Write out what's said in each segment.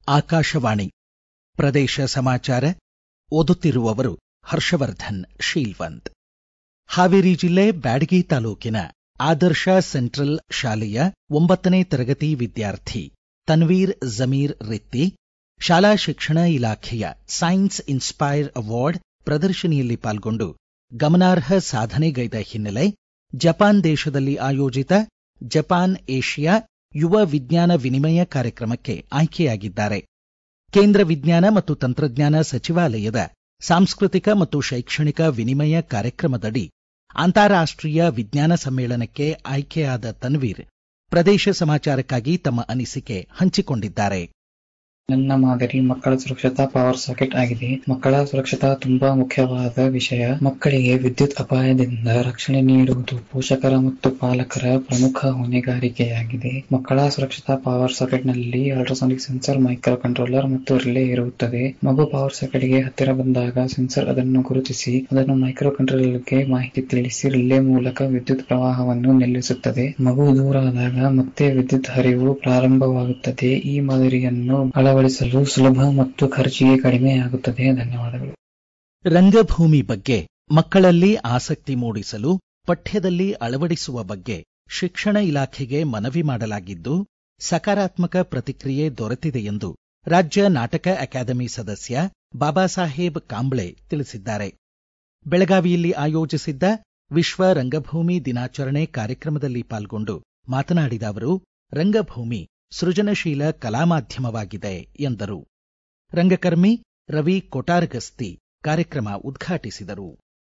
ಆಕಾಶವಾಣಿ ಪ್ರದೇಶ ಸಮಾಚಾರ ಓದುತ್ತಿರುವವರು ಹರ್ಷವರ್ಧನ್ ಶೀಲ್ವಂತ್ ಹಾವೇರಿ ಜಿಲ್ಲೆ ಬ್ಯಾಡಗಿ ತಾಲೂಕಿನ ಆದರ್ಶ ಸೆಂಟ್ರಲ್ ಶಾಲೆಯ ಒಂಬತ್ತನೇ ತರಗತಿ ವಿದ್ಯಾರ್ಥಿ ತನ್ವೀರ್ ಜಮೀರ್ ರಿತ್ತಿ ಶಾಲಾ ಶಿಕ್ಷಣ ಇಲಾಖೆಯ ಸೈನ್ಸ್ ಇನ್ಸ್ಪೈರ್ ಅವಾರ್ಡ್ ಪ್ರದರ್ಶನಿಯಲ್ಲಿ ಪಾಲ್ಗೊಂಡು ಗಮನಾರ್ಹ ಸಾಧನೆಗೈದ ಹಿನ್ನೆಲೆ ಜಪಾನ್ ದೇಶದಲ್ಲಿ ಆಯೋಜಿತ ಜಪಾನ್ ಏಷ್ಯಾ ಯುವ ವಿಜ್ಞಾನ ವಿನಿಮಯ ಕಾರ್ಯಕ್ರಮಕ್ಕೆ ಆಯ್ಕೆಯಾಗಿದ್ದಾರೆ ಕೇಂದ್ರ ವಿಜ್ಞಾನ ಮತ್ತು ತಂತ್ರಜ್ಞಾನ ಸಚಿವಾಲಯದ ಸಾಂಸ್ಕೃತಿಕ ಮತ್ತು ಶೈಕ್ಷಣಿಕ ವಿನಿಮಯ ಕಾರ್ಯಕ್ರಮದಡಿ ಅಂತಾರಾಷ್ಟೀಯ ವಿಜ್ಞಾನ ಸಮ್ಮೇಳನಕ್ಕೆ ಆಯ್ಕೆಯಾದ ತನ್ವೀರ್ ಪ್ರದೇಶ ಸಮಾಚಾರಕ್ಕಾಗಿ ತಮ್ಮ ಅನಿಸಿಕೆ ಹಂಚಿಕೊಂಡಿದ್ದಾರೆ ನನ್ನ ಮಾದರಿ ಮಕ್ಕಳ ಸುರಕ್ಷತಾ ಪವರ್ ಸಾಕೆಟ್ ಆಗಿದೆ ಮಕ್ಕಳ ಸುರಕ್ಷತಾ ತುಂಬಾ ಮುಖ್ಯವಾದ ವಿಷಯ ಮಕ್ಕಳಿಗೆ ವಿದ್ಯುತ್ ಅಪಾಯದಿಂದ ರಕ್ಷಣೆ ನೀಡುವುದು ಪೋಷಕರ ಮತ್ತು ಪಾಲಕರ ಪ್ರಮುಖ ಹೊಣೆಗಾರಿಕೆಯಾಗಿದೆ ಮಕ್ಕಳ ಸುರಕ್ಷತಾ ಪವರ್ ಸಾಕೆಟ್ ನಲ್ಲಿ ಅಲ್ಟ್ರಾಸಾನಿಕ್ ಸೆನ್ಸರ್ ಮೈಕ್ರೋ ಕಂಟ್ರೋಲರ್ ಮತ್ತು ರಿಲೇ ಇರುತ್ತದೆ ಮಗು ಪವರ್ ಸಾಕೆಟ್ಗೆ ಹತ್ತಿರ ಬಂದಾಗ ಸೆನ್ಸರ್ ಅದನ್ನು ಗುರುತಿಸಿ ಅದನ್ನು ಮೈಕ್ರೋ ಕಂಟ್ರೋಲರ್ಗೆ ಮಾಹಿತಿ ತಿಳಿಸಿ ರಿಲೇ ಮೂಲಕ ವಿದ್ಯುತ್ ಪ್ರವಾಹವನ್ನು ನಿಲ್ಲಿಸುತ್ತದೆ ಮಗು ದೂರಾದಾಗ ಮತ್ತೆ ವಿದ್ಯುತ್ ಹರಿವು ಪ್ರಾರಂಭವಾಗುತ್ತದೆ ಈ ಮಾದರಿಯನ್ನು ಅಳವಡಿಸಲು ಸುಲಭ ಮತ್ತು ಖರ್ಚಿಗೆ ಕಡಿಮೆಯಾಗುತ್ತದೆ ಧನ್ಯವಾದಗಳು ರಂಗಭೂಮಿ ಬಗ್ಗೆ ಮಕ್ಕಳಲ್ಲಿ ಆಸಕ್ತಿ ಮೂಡಿಸಲು ಪಠ್ಯದಲ್ಲಿ ಅಳವಡಿಸುವ ಬಗ್ಗೆ ಶಿಕ್ಷಣ ಇಲಾಖೆಗೆ ಮನವಿ ಮಾಡಲಾಗಿದ್ದು ಸಕಾರಾತ್ಮಕ ಪ್ರತಿಕ್ರಿಯೆ ದೊರೆತಿದೆ ಎಂದು ರಾಜ್ಯ ನಾಟಕ ಅಕಾಡೆಮಿ ಸದಸ್ಯ ಬಾಬಾಸಾಹೇಬ್ ಕಾಂಬ್ಳೆ ತಿಳಿಸಿದ್ದಾರೆ ಬೆಳಗಾವಿಯಲ್ಲಿ ಆಯೋಜಿಸಿದ್ದ ವಿಶ್ವ ರಂಗಭೂಮಿ ದಿನಾಚರಣೆ ಕಾರ್ಯಕ್ರಮದಲ್ಲಿ ಪಾಲ್ಗೊಂಡು ಮಾತನಾಡಿದ ಅವರು ರಂಗಭೂಮಿ ಸೃಜನಶೀಲ ಕಲಾ ಮಾಧ್ಯಮವಾಗಿದೆ ಎಂದರು ರಂಗಕರ್ಮಿ ರವಿ ಕೊಟಾರ್ಗಸ್ತಿ ಕಾರ್ಯಕ್ರಮ ಉದ್ಘಾಟಿಸಿದರು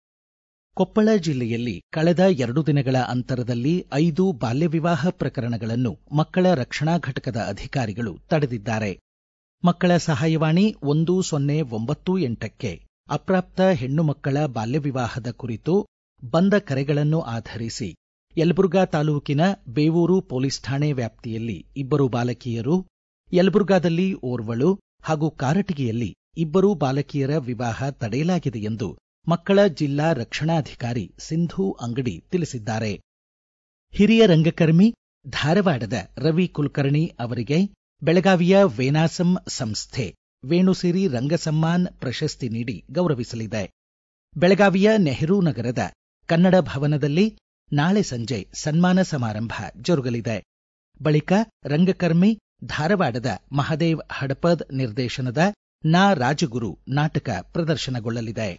ಕೊಪ್ಪಳ ಜಿಲ್ಲೆಯಲ್ಲಿ ಕಳೆದ ಎರಡು ದಿನಗಳ ಅಂತರದಲ್ಲಿ ಐದು ಬಾಲ್ಯ ವಿವಾಹ ಪ್ರಕರಣಗಳನ್ನು ಮಕ್ಕಳ ರಕ್ಷಣಾ ಘಟಕದ ಅಧಿಕಾರಿಗಳು ತಡೆದಿದ್ದಾರೆ ಮಕ್ಕಳ ಸಹಾಯವಾಣಿ ಒಂದು ಸೊನ್ನೆ ಒಂಬತ್ತು ಎಂಟಕ್ಕೆ ಅಪ್ರಾಪ್ತ ಹೆಣ್ಣು ಮಕ್ಕಳ ಬಾಲ್ಯ ವಿವಾಹದ ಕುರಿತು ಬಂದ ಕರೆಗಳನ್ನು ಆಧರಿಸಿ ಯಲಬುರ್ಗಾ ತಾಲೂಕಿನ ಬೇವೂರು ಪೊಲೀಸ್ ಠಾಣೆ ವ್ಯಾಪ್ತಿಯಲ್ಲಿ ಇಬ್ಬರು ಬಾಲಕಿಯರು ಯಲಬುರ್ಗಾದಲ್ಲಿ ಓರ್ವಳು ಹಾಗೂ ಕಾರಟಗಿಯಲ್ಲಿ ಇಬ್ಬರು ಬಾಲಕಿಯರ ವಿವಾಹ ತಡೆಯಲಾಗಿದೆ ಎಂದು ಮಕ್ಕಳ ಜಿಲ್ಲಾ ರಕ್ಷಣಾಧಿಕಾರಿ ಸಿಂಧು ಅಂಗಡಿ ತಿಳಿಸಿದ್ದಾರೆ ಹಿರಿಯ ರಂಗಕರ್ಮಿ ಧಾರವಾಡದ ರವಿ ಕುಲಕರ್ಣಿ ಅವರಿಗೆ ಬೆಳಗಾವಿಯ ವೇನಾಸಂ ಸಂಸ್ಥೆ ವೇಣುಸಿರಿ ರಂಗಸಮ್ಮಾನ್ ಪ್ರಶಸ್ತಿ ನೀಡಿ ಗೌರವಿಸಲಿದೆ ಬೆಳಗಾವಿಯ ನೆಹರು ನಗರದ ಕನ್ನಡ ಭವನದಲ್ಲಿ ನಾಳೆ ಸಂಜೆ ಸನ್ಮಾನ ಸಮಾರಂಭ ಜರುಗಲಿದೆ ಬಳಿಕ ರಂಗಕರ್ಮಿ ಧಾರವಾಡದ ಮಹದೇವ್ ಹಡಪದ್ ನಿರ್ದೇಶನದ ನಾ ರಾಜಗುರು ನಾಟಕ ಪ್ರದರ್ಶನಗೊಳ್ಳಲಿದೆ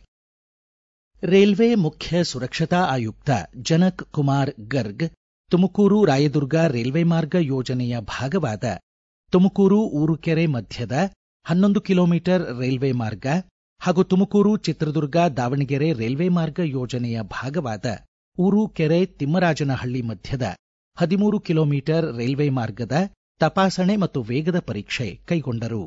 ರೈಲ್ವೆ ಮುಖ್ಯ ಸುರಕ್ಷತಾ ಆಯುಕ್ತ ಜನಕ್ ಕುಮಾರ್ ಗರ್ಗ್ ತುಮಕೂರು ರಾಯದುರ್ಗ ರೈಲ್ವೆ ಮಾರ್ಗ ಯೋಜನೆಯ ಭಾಗವಾದ ತುಮಕೂರು ಊರುಕೆರೆ ಮಧ್ಯದ ಹನ್ನೊಂದು ಕಿಲೋಮೀಟರ್ ರೈಲ್ವೆ ಮಾರ್ಗ ಹಾಗೂ ತುಮಕೂರು ಚಿತ್ರದುರ್ಗ ದಾವಣಗೆರೆ ರೈಲ್ವೆ ಮಾರ್ಗ ಯೋಜನೆಯ ಭಾಗವಾದ ಊರು ಕೆರೆ ತಿಮ್ಮರಾಜನಹಳ್ಳಿ ಮಧ್ಯದ ಹದಿಮೂರು ಕಿಲೋಮೀಟರ್ ರೈಲ್ವೆ ಮಾರ್ಗದ ತಪಾಸಣೆ ಮತ್ತು ವೇಗದ ಪರೀಕ್ಷೆ ಕೈಗೊಂಡರು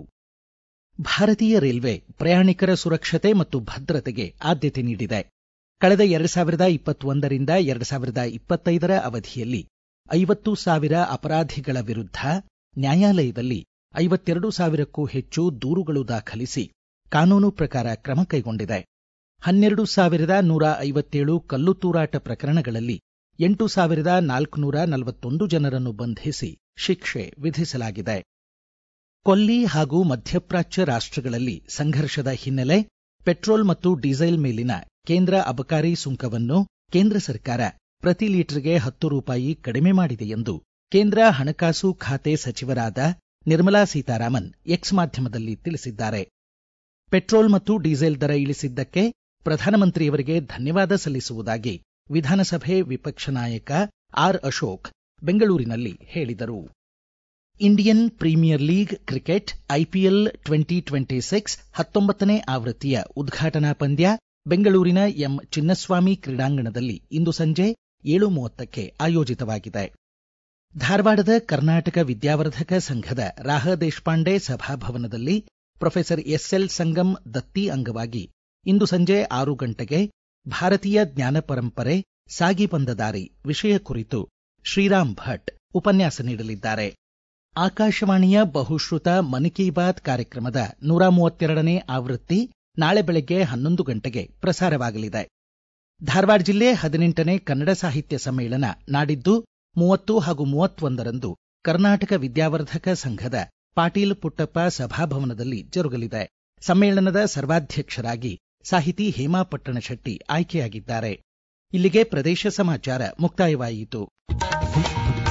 ಭಾರತೀಯ ರೈಲ್ವೆ ಪ್ರಯಾಣಿಕರ ಸುರಕ್ಷತೆ ಮತ್ತು ಭದ್ರತೆಗೆ ಆದ್ಯತೆ ನೀಡಿದೆ ಕಳೆದ ಎರಡು ಸಾವಿರದ ಇಪ್ಪತ್ತೊಂದರಿಂದ ಎರಡು ಸಾವಿರದ ಇಪ್ಪತ್ತೈದರ ಅವಧಿಯಲ್ಲಿ ಐವತ್ತು ಸಾವಿರ ಅಪರಾಧಿಗಳ ವಿರುದ್ಧ ನ್ಯಾಯಾಲಯದಲ್ಲಿ ಐವತ್ತೆರಡು ಸಾವಿರಕ್ಕೂ ಹೆಚ್ಚು ದೂರುಗಳು ದಾಖಲಿಸಿ ಕಾನೂನು ಪ್ರಕಾರ ಕ್ರಮ ಕೈಗೊಂಡಿದೆ ಹನ್ನೆರಡು ಸಾವಿರದ ನೂರ ಐವತ್ತೇಳು ಕಲ್ಲು ತೂರಾಟ ಪ್ರಕರಣಗಳಲ್ಲಿ ಎಂಟು ಸಾವಿರದ ನಾಲ್ಕುನೂರ ನಲವತ್ತೊಂದು ಜನರನ್ನು ಬಂಧಿಸಿ ಶಿಕ್ಷೆ ವಿಧಿಸಲಾಗಿದೆ ಕೊಲ್ಲಿ ಹಾಗೂ ಮಧ್ಯಪ್ರಾಚ್ಯ ರಾಷ್ಟ್ರಗಳಲ್ಲಿ ಸಂಘರ್ಷದ ಹಿನ್ನೆಲೆ ಪೆಟ್ರೋಲ್ ಮತ್ತು ಡೀಸೆಲ್ ಮೇಲಿನ ಕೇಂದ್ರ ಅಬಕಾರಿ ಸುಂಕವನ್ನು ಕೇಂದ್ರ ಸರ್ಕಾರ ಪ್ರತಿ ಲೀಟರ್ಗೆ ಹತ್ತು ರೂಪಾಯಿ ಕಡಿಮೆ ಮಾಡಿದೆ ಎಂದು ಕೇಂದ್ರ ಹಣಕಾಸು ಖಾತೆ ಸಚಿವರಾದ ನಿರ್ಮಲಾ ಸೀತಾರಾಮನ್ ಎಕ್ಸ್ ಮಾಧ್ಯಮದಲ್ಲಿ ತಿಳಿಸಿದ್ದಾರೆ ಪೆಟ್ರೋಲ್ ಮತ್ತು ಡೀಸೆಲ್ ದರ ಇಳಿಸಿದ್ದಕ್ಕೆ ಪ್ರಧಾನಮಂತ್ರಿಯವರಿಗೆ ಧನ್ಯವಾದ ಸಲ್ಲಿಸುವುದಾಗಿ ವಿಧಾನಸಭೆ ವಿಪಕ್ಷ ನಾಯಕ ಆರ್ ಅಶೋಕ್ ಬೆಂಗಳೂರಿನಲ್ಲಿ ಹೇಳಿದರು Indian premier league cricket IPL twenty twenty six ಹತ್ತೊಂಬತ್ತನೇ ಆವೃತ್ತಿಯ ಉದ್ಘಾಟನಾ ಪಂದ್ಯ ಬೆಂಗಳೂರಿನ ಎಂ ಚಿನ್ನಸ್ವಾಮಿ ಕ್ರೀಡಾಂಗಣದಲ್ಲಿ ಇಂದು ಸಂಜೆ ಏಳು ಮೂವತ್ತಕ್ಕೆ ಆಯೋಜಿತವಾಗಿದೆ ಧಾರವಾಡದ ಕರ್ನಾಟಕ ವಿದ್ಯಾವರ್ಧಕ ಸಂಘದ ರಾಹ ದೇಶಪಾಂಡೆ ಸಭಾಭವನದಲ್ಲಿ ಪ್ರೊಫೆಸರ್ ಎಸ್ಎಲ್ ಸಂಗಂ ದತ್ತಿ ಅಂಗವಾಗಿ ಇಂದು ಸಂಜೆ ಆರು ಗಂಟೆಗೆ ಭಾರತೀಯ ಜ್ಞಾನ ಪರಂಪರೆ ಸಾಗಿ ಬಂದ ದಾರಿ ವಿಷಯ ಕುರಿತು ಶ್ರೀರಾಮ್ ಭಟ್ ಉಪನ್ಯಾಸ ನೀಡಲಿದ್ದಾರೆ ಆಕಾಶವಾಣಿಯ ಬಹುಶ್ರುತ ಮನ್ ಕಿ ಬಾತ್ ಕಾರ್ಯಕ್ರಮದ ನೂರ ಮೂವತ್ತೆರಡನೇ ಆವೃತ್ತಿ ನಾಳೆ ಬೆಳಗ್ಗೆ ಹನ್ನೊಂದು ಗಂಟೆಗೆ ಪ್ರಸಾರವಾಗಲಿದೆ ಧಾರವಾಡ ಜಿಲ್ಲೆ ಹದಿನೆಂಟನೇ ಕನ್ನಡ ಸಾಹಿತ್ಯ ಸಮ್ಮೇಳನ ನಾಡಿದ್ದು ಮೂವತ್ತು ಹಾಗೂ ಮೂವತ್ತೊಂದರಂದು ಕರ್ನಾಟಕ ವಿದ್ಯಾವರ್ಧಕ ಸಂಘದ ಪಾಟೀಲ್ ಪುಟ್ಟಪ್ಪ ಸಭಾಭವನದಲ್ಲಿ ಜರುಗಲಿದೆ ಸಮ್ಮೇಳನದ ಸರ್ವಾಧ್ಯಕ್ಷರಾಗಿ ಸಾಹಿತಿ ಹೇಮಾ ಪಟ್ಟಣಶೆಟ್ಟಿ ಆಯ್ಕೆಯಾಗಿದ್ದಾರೆ ಇಲ್ಲಿಗೆ ಪ್ರದೇಶ ಸಮಾಚಾರ ಮುಕ್ತಾಯವಾಯಿತು